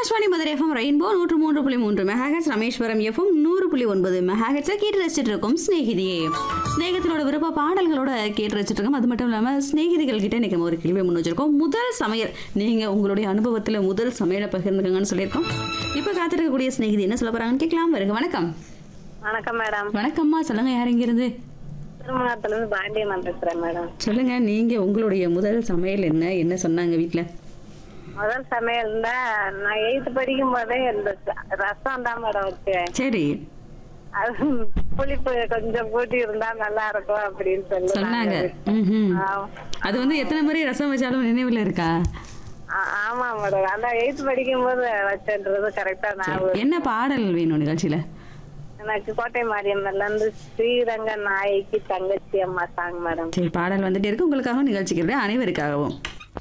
Akashvani Madurai FM rainbow நூற்று மூன்று புள்ளி மூன்று மெகாஹெட்ஸ் ராமேஸ்வரம் எஃப்எம் நூறு புள்ளி ஒன்பது மெகாஹெட்ஸை கேட்டு ரசிச்சுட்டு இருக்கோம் ஸ்நேகிதியே ஸ்நேகத்தினோட விருப்ப பாடல்களோட கேட்டு ரசிச்சுட்டு இருக்கோம் அது மட்டும் இல்லாமல் ஸ்நேகிதிகள் கிட்ட இன்னைக்கு நம்ம ஒரு கேள்வியை முன் வச்சிருக்கோம் முதல் சமையல் நீங்கள் உங்களுடைய அனுபவத்தில் முதல் சமையலை பகிர்ந்துக்கங்கன்னு சொல்லியிருக்கோம் இப்போ காத்திருக்கக்கூடிய ஸ்நேகிதி என்ன சொல்ல போறாங்கன்னு கேட்கலாம் வருங்க வணக்கம் வணக்கம் மேடம் வணக்கம்மா சொல்லுங்க யார் இங்கிருந்து திருமணத்துல இருந்து பாண்டியம்மன் பேசுறேன் மேடம் சொல்லுங்க நீங்க உங்களுடைய முதல் சமையல் என்ன என்ன சொன்னாங்க வீட்டில் முதல் சமையல் தான் நான் எயித்து படிக்கும் போதே இந்த ச- ரசம் தான் மேடம் வச்சேன் சரி அது புளிப்பு கொஞ்சம் கூட்டி இருந்தா நல்லா இருக்கும் அப்படின்னு சொல்லி சொன்னாங்க நாங்க- ம்ஹும். ஆ- அது வந்து எத்தனை முறை ரசம் வச்சாலும் நினைவில் இருக்கா ஆ- ஆமா மேடம் அதான் எயித்து படிக்கும் போது வச்சேன்றது கரெக்டா நான் என்ன பாடல் வேணும் நிகழ்ச்சியில எனக்கு கோட்டை மாரியம்மன்ல இருந்து ஸ்ரீரங்க நாயகி தங்கச்சி அம்மா சாங் மேடம் சரி பாடல் வந்துட்டே இருக்கு உங்களுக்காகவும் நிகழ்ச்சிக்கு அனைவருக்காகவும்